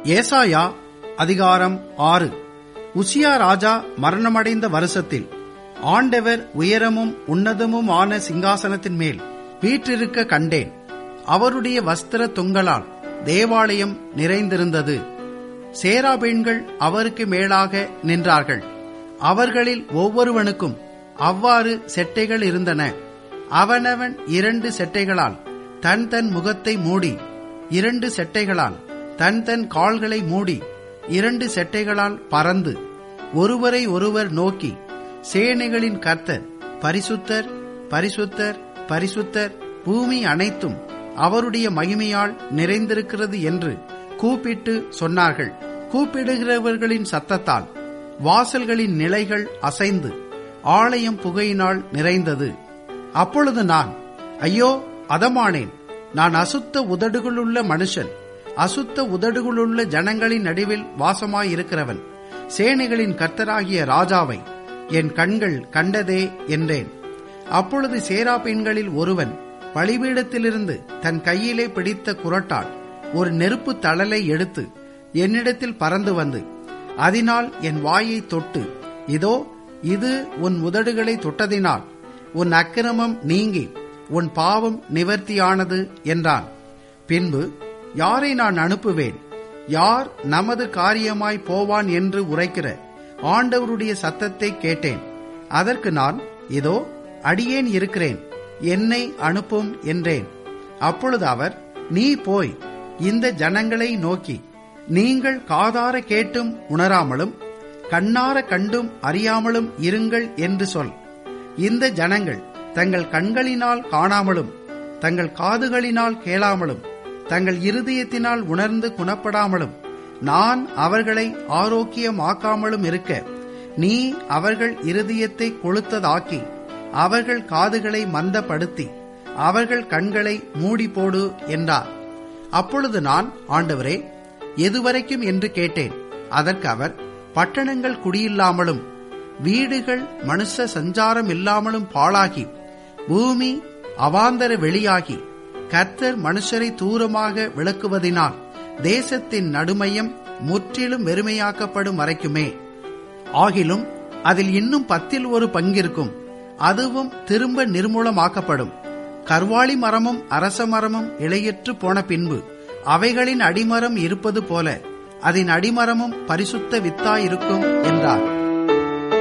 ஏசாயா அதிகாரம் ஆறு உசியா ராஜா மரணமடைந்த வருஷத்தில் ஆண்டவர் உயரமும் உன்னதமும் ஆன சிங்காசனத்தின் மேல் வீற்றிருக்க கண்டேன் அவருடைய வஸ்திர தொங்கலால் தேவாலயம் நிறைந்திருந்தது சேராபீன்கள் அவருக்கு மேலாக நின்றார்கள் அவர்களில் ஒவ்வொருவனுக்கும் அவ்வாறு செட்டைகள் இருந்தன அவனவன் இரண்டு செட்டைகளால் தன் தன் முகத்தை மூடி இரண்டு செட்டைகளால் தன் தன் கால்களை மூடி இரண்டு செட்டைகளால் பறந்து ஒருவரை ஒருவர் நோக்கி சேனைகளின் கர்த்தர் பரிசுத்தர் பரிசுத்தர் பரிசுத்தர் பூமி அனைத்தும் அவருடைய மகிமையால் நிறைந்திருக்கிறது என்று கூப்பிட்டு சொன்னார்கள் கூப்பிடுகிறவர்களின் சத்தத்தால் வாசல்களின் நிலைகள் அசைந்து ஆலயம் புகையினால் நிறைந்தது அப்பொழுது நான் ஐயோ அதமானேன் நான் அசுத்த உதடுகளுள்ள மனுஷன் அசுத்த உதடுகளுள்ள ஜனங்களின் நடுவில் வாசமாயிருக்கிறவன் சேனைகளின் கர்த்தராகிய ராஜாவை என் கண்கள் கண்டதே என்றேன் அப்பொழுது சேராபீன்களில் ஒருவன் பலிபீடத்திலிருந்து தன் கையிலே பிடித்த குரட்டால் ஒரு நெருப்பு தழலை எடுத்து என்னிடத்தில் பறந்து வந்து அதனால் என் வாயை தொட்டு இதோ இது உன் உதடுகளை தொட்டதினால் உன் அக்கிரமம் நீங்கி உன் பாவம் நிவர்த்தியானது என்றான் பின்பு யாரை நான் அனுப்புவேன் யார் நமது காரியமாய் போவான் என்று உரைக்கிற ஆண்டவருடைய சத்தத்தை கேட்டேன் அதற்கு நான் இதோ அடியேன் இருக்கிறேன் என்னை அனுப்பும் என்றேன் அப்பொழுது அவர் நீ போய் இந்த ஜனங்களை நோக்கி நீங்கள் காதார கேட்டும் உணராமலும் கண்ணார கண்டும் அறியாமலும் இருங்கள் என்று சொல் இந்த ஜனங்கள் தங்கள் கண்களினால் காணாமலும் தங்கள் காதுகளினால் கேளாமலும் தங்கள் இருதயத்தினால் உணர்ந்து குணப்படாமலும் நான் அவர்களை ஆரோக்கியமாக்காமலும் இருக்க நீ அவர்கள் இருதயத்தை கொளுத்ததாக்கி அவர்கள் காதுகளை மந்தப்படுத்தி அவர்கள் கண்களை மூடி போடு என்றார் அப்பொழுது நான் ஆண்டவரே எதுவரைக்கும் என்று கேட்டேன் அதற்கு அவர் பட்டணங்கள் குடியில்லாமலும் வீடுகள் மனுஷ சஞ்சாரம் இல்லாமலும் பாழாகி பூமி அவாந்தர வெளியாகி கர்த்தர் மனுஷரை தூரமாக விளக்குவதினால் தேசத்தின் நடுமையம் முற்றிலும் வெறுமையாக்கப்படும் வரைக்குமே ஆகிலும் அதில் இன்னும் பத்தில் ஒரு பங்கிருக்கும் அதுவும் திரும்ப நிர்மூலமாக்கப்படும் கர்வாளி மரமும் அரச மரமும் இலையற்று போன பின்பு அவைகளின் அடிமரம் இருப்பது போல அதன் அடிமரமும் பரிசுத்த வித்தாயிருக்கும் என்றார்